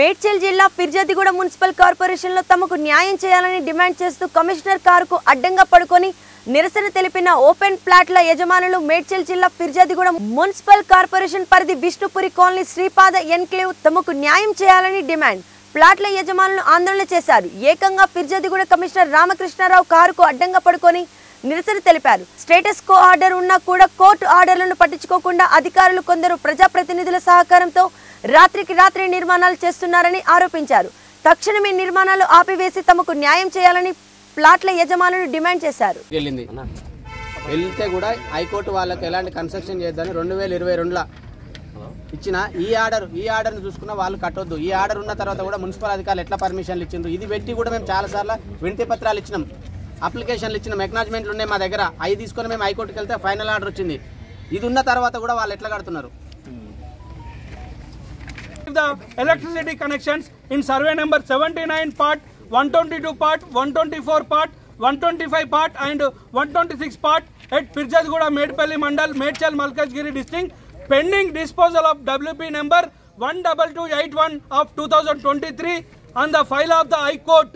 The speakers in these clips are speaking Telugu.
మేడ్చల్ జిల్లా ఫిర్జాదిగూడ మున్సిపల్ కార్పొరేషన్లో తమకు న్యాయం చేయాలని డిమాండ్ చేస్తూ కమిషనర్ కారుకు అడ్డంగా పడుకొని నిరసన తెలిపిన ఓపెన్ ప్లాట్ల యజమానులు మేడ్చల్ జిల్లా ఫిర్జాదిగూడ మున్సిపల్ కార్పొరేషన్ పరిధి విష్ణుపురి కాలనీ శ్రీపాద ఎన్క్లేవ్ తమకు న్యాయం చేయాలని డిమాండ్ ప్లాట్ల యజమానులు ఆందోళన చేశారు ఏకంగా ఫిర్జాదిగూడ కమిషనర్ రామకృష్ణారావు కారుకు అడ్డంగా పడుకొని నిరసన తెలిపారు స్టేటస్ కో ఆర్డర్ ఉన్నా కూడా కోర్టు ఆర్డర్లను పట్టించుకోకుండా అధికారులు కొందరు ప్రజాప్రతినిధుల సహకారంతో రాత్రికి రాత్రి నిర్మాణాలు చేస్తున్నారని ఆరోపించారు తక్షణమే నిర్మాణాలు ఆపివేసి తమకు న్యాయం చేయాలని ప్లాట్ల యజమానులు డిమాండ్ చేశారు వెళ్ళింది వెళ్తే కూడా హైకోర్టు వాళ్ళకి ఎలాంటి కన్స్ట్రక్షన్ చేద్దని రెండు వేల ఇరవై రెండులో ఇచ్చిన ఈ ఆర్డర్ ఈ ఆర్డర్ని చూసుకున్న వాళ్ళు కట్టొద్దు ఈ ఆర్డర్ ఉన్న తర్వాత కూడా మున్సిపల్ అధికారులు ఎట్లా పర్మిషన్లు ఇచ్చిండ్రు ఇది పెట్టి కూడా మేము చాలాసార్లు వినతి పత్రాలు ఇచ్చినాం అప్లికేషన్లు ఇచ్చినాం ఎక్నాలజ్మెంట్లు ఉన్నాయి మా దగ్గర అవి తీసుకొని మేము హైకోర్టుకి వెళ్తే ఫైనల్ ఆర్డర్ వచ్చింది ఇది ఉన్న తర్వాత కూడా వాళ్ళు ఎట్లా కడుతున్నారు the electricity connections in survey number 79 part 122 part 124 part 125 part and 126 part at Pirjatgooda Medpalli Mandal Medchal Malkajgiri district pending disposal of WP number 12281 of 2023 on the file of the High Court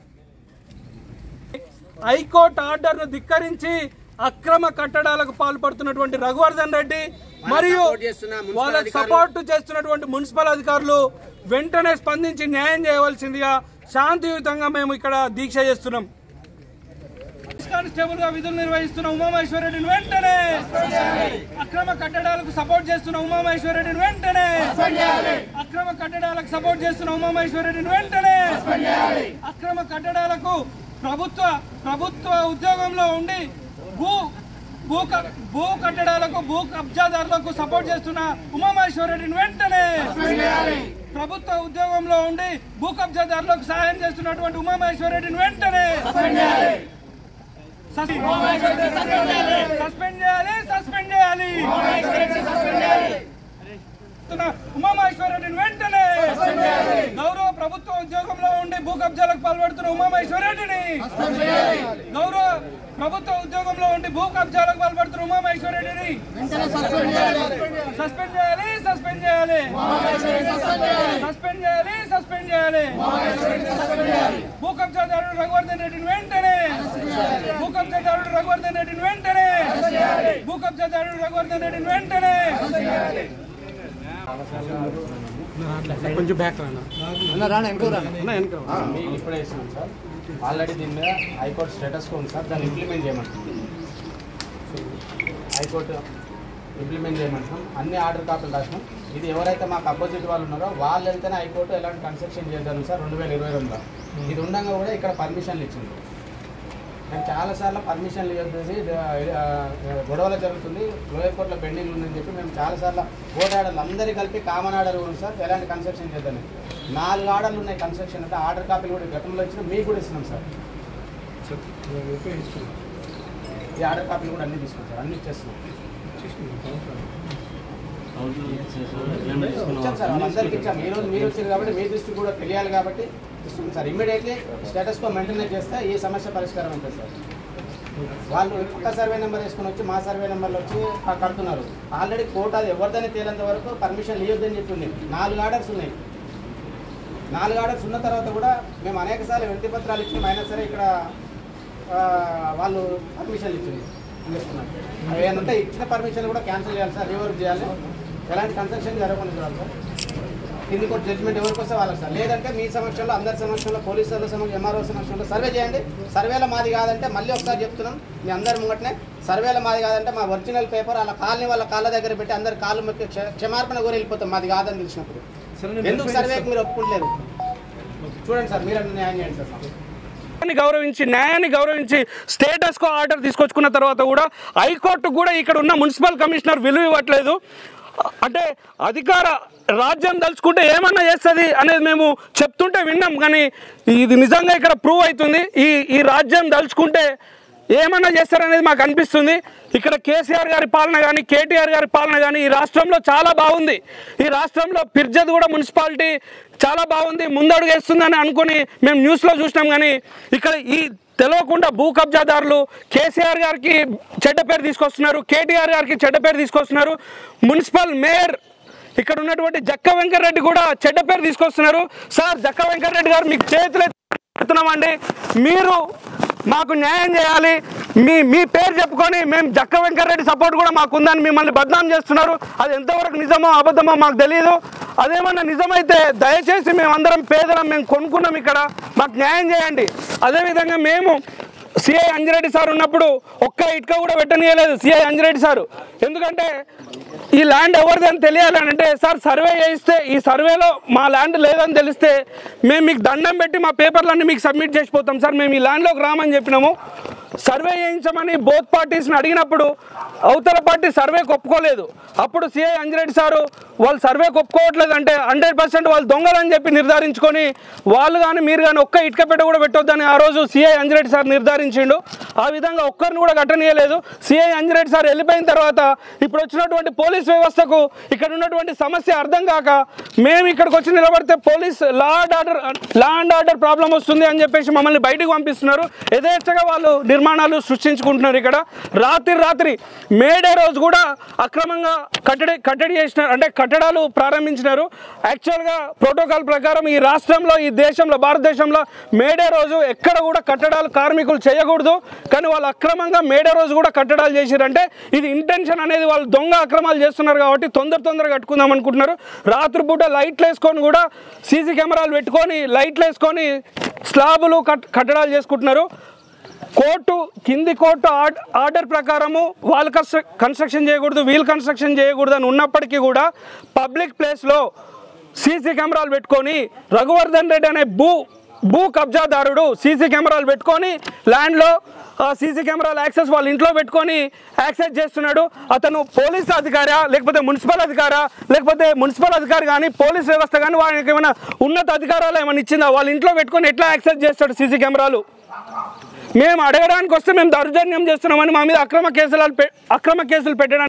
high court ఆర్డర్ను ధిక్కరించి అక్రమ కట్టడాలకు పాల్పడుతున్నటువంటి రఘువర్ధన్ రెడ్డి మరియు support చేస్తున్న మున్సిపల్ వాళ్ళకి అధికారులు- సపోర్ట్ చేస్తున్నటువంటి మున్సిపల్ అధికారులు వెంటనే స్పందించి న్యాయం చేయవలసిందిగా శాంతియుతంగా మేము ఇక్కడ దీక్ష చేస్తున్నాం కానిస్టేబుల్ గా విధులు నిర్వహిస్తున్న ఉమామహేశ్వరరెడ్డిని వెంటనే అక్రమ కట్టడాలకు సపోర్ట్ చేస్తున్న ఉమామహేశ్వరరెడ్డిని వెంటనే అక్రమ కట్టడాలకు సపోర్ట్ చేస్తున్న ఉమామహేశ్వరరెడ్డిని వెంటనే అక్రమ కట్టడాలకు ప్రభుత్వ ప్రభుత్వ ఉద్యోగంలో ఉండి భూ భూ క- భూ కట్టడాలకు భూ కబ్జాదారులకు సపోర్ట్ చేస్తున్న ఉమామహేశ్వరరెడ్డిని వెంటనే ప్రభుత్వ ఉద్యోగంలో ఉండి భూ కబ్జాదారులకు సహాయం చేస్తున్నటువంటి ఉమామహేశ్వరరెడ్డిని వెంటనే సస్పెండ్ చేయాలి సస్పెండ్ చేయాలి ఉమామహేశ్వరరెడ్డిని వెంటనే గౌరవ ప్రభుత్వ ఉద్యోగంలో ఉండి భూ కబ్జాలకు పాల్పడుతున్న ఉమామహేశ్వరరెడ్డిని గౌరవ ప్రభుత్వ ఉద్యోగంలో ఉండి భూ కబ్జాలకు పాల్పడుతున్న ఉమామహేశ్వరరెడ్డిని సస్పెండ్ చేయాలి సస్పెండ్ చేయాలి సస్పెండ్ చేయాలి సస్పెండ్ చేయాలి భూ కబ్జాదారుడు రఘువర్ధన్ రెడ్డిని వెంటనే భూ కబ్జాదారుడు రఘువర్ధన్ రెడ్డిని వెంటనే భూ కబ్జాదారుడు రఘువర్ధన్ రెడ్డిని వెంటనే మీకు ఇప్పుడే ఇస్తున్నాం సార్ ఆల్రెడీ దీని మీద హైకోర్టు స్టేటస్ ఉంది సార్ దాన్ని ఇంప్లిమెంట్ చేయమంటున్నాం హైకోర్టు ఇంప్లిమెంట్ చేయమంటున్నాం అన్ని ఆర్డర్ కాపీలు రాసినాం ఇది ఎవరైతే మాకు అపోజిట్ వాళ్ళు ఉన్నారో వాళ్ళు వెళ్తేనే హైకోర్టు ఎలాంటి కన్స్ట్రక్షన్ చేద్దాం సార్ రెండు వేల ఇరవై రెండులో ఇది ఉండగా కూడా ఇక్కడ పర్మిషన్లు ఇచ్చింది మేము చాలాసార్లు పర్మిషన్లు ఇవ్వద్దు గొడవలు జరుగుతుంది లోయర్ కోర్టులో పెండింగ్ ఉందని చెప్పి మేము చాలాసార్లు కోర్టు ఆర్డర్లు అందరికీ కలిపి కామన్ ఆర్డర్ ఉంది సార్ ఎలాంటి కన్స్ట్రక్షన్ చేద్దాం నాలుగు ఆర్డర్లు ఉన్నాయి కన్స్ట్రక్షన్ అంటే ఆర్డర్ కాపీలు కూడా గతంలో ఇచ్చిన మీకు కూడా ఇస్తున్నాం సార్ ఈ ఆర్డర్ కాపీలు కూడా అన్ని తీసుకున్నాం సార్ అన్ని ఇచ్చేస్తున్నాం ఇచ్చాం సార్ వాళ్ళందరికీ ఇచ్చాం ఈ రోజు మీరు వచ్చారు కాబట్టి మీ దృష్టి కూడా తెలియాలి కాబట్టి ఇస్తుంది sir immediately status quo maintain చేస్తే ఈ సమస్య పరిష్కారం అవుతుంది సార్ వాళ్ళు ఒక్క సర్వే నెంబర్ వేసుకొని వచ్చి మా సర్వే నెంబర్లో వచ్చి క- కడుతున్నారు ఆల్రెడీ కోర్టు అది ఎవరిదని తేలేంత వరకు పర్మిషన్ ఇవ్వద్దని చెప్పింది నాలుగు ఆర్డర్స్ ఉన్నాయి నాలుగు ఆర్డర్స్ ఉన్న తర్వాత కూడా మేము అనేక సార్లు వినతి పత్రాలు ఇచ్చినాం అయినా సరే ఇక్కడ ఆ, వాళ్ళు పర్మిషన్లు ఇచ్చింది ఇస్తున్నారు అవి ఏంటంటే ఇచ్చిన పర్మిషన్ కూడా క్యాన్సిల్ చేయాలి సార్ రివర్క్ చేయాలి ఎలాంటి కన్స్ట్రక్షన్ జరగకుండా చూడాలి సార్ కింది కోర్టు జడ్జిమెంట్ ఎవరికి వస్తే వాళ్ళకి సార్ లేదంటే మీ సమక్షంలో అందరి సమక్షంలో పోలీసుల సమక్షంలో ఎంఆర్ఓ సమక్షంలో సర్వే చేయండి సర్వేలో మాది కాదంటే మళ్ళీ ఒకసారి చెప్తున్నాం మీ అందరి ముంగటనే సర్వేలో మాది కాదంటే మా ఒరిజినల్ పేపర్ వాళ్ళ కాలనీ వాళ్ళ కాళ్ళ దగ్గర పెట్టి అందరి కాళ్ళు మొక్కి క్ష- క్షమార్పణ కోరి వెళ్ళిపోతాం మాది కాదని తెలిసినప్పుడు ఎందుకు సర్వేకి మీరు ఒప్పుకుంటలేరు చూడండి సార్ మీరు న్యాయం చేయండి సార్ మాకు. న్యాయాన్ని గౌరవించి న్యాయాన్ని గౌరవించి స్టేటస్ కో ఆర్డర్ తీసుకొచ్చుకున్న తర్వాత కూడా హైకోర్టు కూడా ఇక్కడ ఉన్న మున్సిపల్ కమిషనర్ విలువ ఇవ్వట్లేదు అంటే అధికార రాజ్యం తలుచుకుంటే ఏమన్నా చేస్తుంది అనేది మేము చెప్తుంటే విన్నాం కానీ ఇది నిజంగా ఇక్కడ ప్రూవ్ అవుతుంది ఈ ఈ రాజ్యం తలుచుకుంటే ఏమన్నా చేస్తారనేది మాకు అనిపిస్తుంది ఇక్కడ కేసీఆర్ గారి పాలన కానీ కేటీఆర్ గారి పాలన కానీ ఈ రాష్ట్రంలో చాలా బాగుంది ఈ రాష్ట్రంలో పిర్జద్ కూడా మున్సిపాలిటీ చాలా బాగుంది ముందడుగు వేస్తుందని అనుకుని మేము న్యూస్లో చూసినాం కానీ ఇక్కడ ఈ తెలియకుండా భూ కబ్జాదారులు కేసీఆర్ గారికి చెడ్డ పేరు తీసుకొస్తున్నారు కేటీఆర్ గారికి చెడ్డ పేరు తీసుకొస్తున్నారు మున్సిపల్ మేయర్ ఇక్కడ ఉన్నటువంటి జక్క వెంకటరెడ్డి కూడా చెడ్డ పేరు తీసుకొస్తున్నారు సార్ జక్క వెంకటరెడ్డి గారు మీకు చేతులు ఎత్తున్నామండి మీరు మాకు న్యాయం చేయాలి మీ మీ పేరు చెప్పుకొని మేము జక్క వెంకటరెడ్డి సపోర్ట్ కూడా మాకు ఉందని మిమ్మల్ని బద్నాం చేస్తున్నారు అది ఎంతవరకు నిజమో అబద్ధమో మాకు తెలియదు అదేమన్నా నిజమైతే దయచేసి మేమందరం పేదలం మేము కొనుక్కున్నాం ఇక్కడ మాకు న్యాయం చేయండి అదేవిధంగా మేము సిఐ అంజిరెడ్డి సార్ ఉన్నప్పుడు ఒక్క ఇటుక కూడా పెట్టనీయలేదు సిఐ అంజిరెడ్డి సారు ఎందుకంటే ఈ ల్యాండ్ ఎవరిది అని తెలియాలి అని అంటే సార్ సర్వే చేయిస్తే ఈ సర్వేలో మా ల్యాండ్ లేదని తెలిస్తే మేము మీకు దండం పెట్టి మా పేపర్లన్నీ మీకు సబ్మిట్ చేసిపోతాం సార్ మేము ఈ ల్యాండ్లోకి రామని చెప్పినాము సర్వే చేయించమని బోత్ పార్టీస్ని అడిగినప్పుడు అవతల పార్టీ సర్వేకి ఒప్పుకోలేదు అప్పుడు సిఐ అంజిరెడ్డి సారు వాళ్ళు సర్వేకి ఒప్పుకోవట్లేదు అంటే హండ్రెడ్ పర్సెంట్ వాళ్ళు దొంగలని చెప్పి నిర్ధారించుకొని వాళ్ళు కానీ మీరు కానీ ఒక్క ఇటుక పెట్ట కూడా పెట్టొద్దని ఆ రోజు సిఐ అంజిరెడ్డి సార్ నిర్ధారించిండు ఆ విధంగా ఒక్కరిని కూడా కట్టనీయలేదు సిఐ అంజిరెడ్డి సార్ వెళ్ళిపోయిన తర్వాత ఇప్పుడు వచ్చినటువంటి పోలీస్ వ్యవస్థకు ఇక్కడ ఉన్నటువంటి సమస్య అర్థం కాక మేము ఇక్కడికి వచ్చి నిలబడితే police law and order law and order problem వస్తుంది అని చెప్పేసి మమ్మల్ని బయటకు పంపిస్తున్నారు యథేచ్ఛగా వాళ్ళు నిర్మాణాలు సృష్టించుకుంటున్నారు ఇక్కడ రాత్రి రాత్రి మేడే రోజు కూడా అక్రమంగా కట్టడి కట్టడి చేసినారు అంటే కట్టడాలు ప్రారంభించినారు యాక్చువల్గా ప్రోటోకాల్ ప్రకారం ఈ రాష్ట్రంలో ఈ దేశంలో భారతదేశంలో మేడే రోజు ఎక్కడ కూడా కట్టడాలు కార్మికులు చేయకూడదు కానీ వాళ్ళు అక్రమంగా మేడే రోజు కూడా కట్టడాలు చేసిరంటే ఇది ఇంటెన్షన్ అనేది వాళ్ళు దొంగ అక్రమాలు చేస్తున్నారు కాబట్టి తొందర తొందరగా కట్టుకుందాం అనుకుంటున్నారు రాత్రిపూట లైట్లు వేసుకొని కూడా సీసీ కెమెరాలు పెట్టుకొని లైట్లు వేసుకొని స్లాబులు కట్ కట్టడాలు చేసుకుంటున్నారు కోర్టు కింది కోర్టు ఆర్డ- ఆర్డర్ ప్రకారము వాళ్ళు కన్స్ట్ర కన్స్ట్రక్షన్ చేయకూడదు వీల్ కన్స్ట్రక్షన్ చేయకూడదు అని ఉన్నప్పటికీ కూడా పబ్లిక్ ప్లేస్లో సీసీ కెమెరాలు పెట్టుకొని రఘువర్ధన్ రెడ్డి అనే భూ భూ కబ్జాదారుడు సీసీ కెమెరాలు పెట్టుకొని ల్యాండ్లో ఆ సీసీ కెమెరాల యాక్సెస్ వాళ్ళ ఇంట్లో పెట్టుకొని యాక్సెస్ చేస్తున్నాడు అతను పోలీస్ అధికారా లేకపోతే మున్సిపల్ అధికారా లేకపోతే మున్సిపల్ అధికారి కానీ పోలీస్ వ్యవస్థ కానీ వాళ్ళకి ఏమైనా ఉన్నత అధికారాలు ఏమైనా ఇచ్చిందా వాళ్ళ ఇంట్లో పెట్టుకొని ఎట్లా యాక్సెస్ చేస్తాడు సీసీ కెమెరాలు మేము అడగడానికి వస్తే మేము దౌర్జన్యం చేస్తున్నామని మా మీద అక్రమ కేసులు పె- అక్రమ కేసులు పెట్టడానికి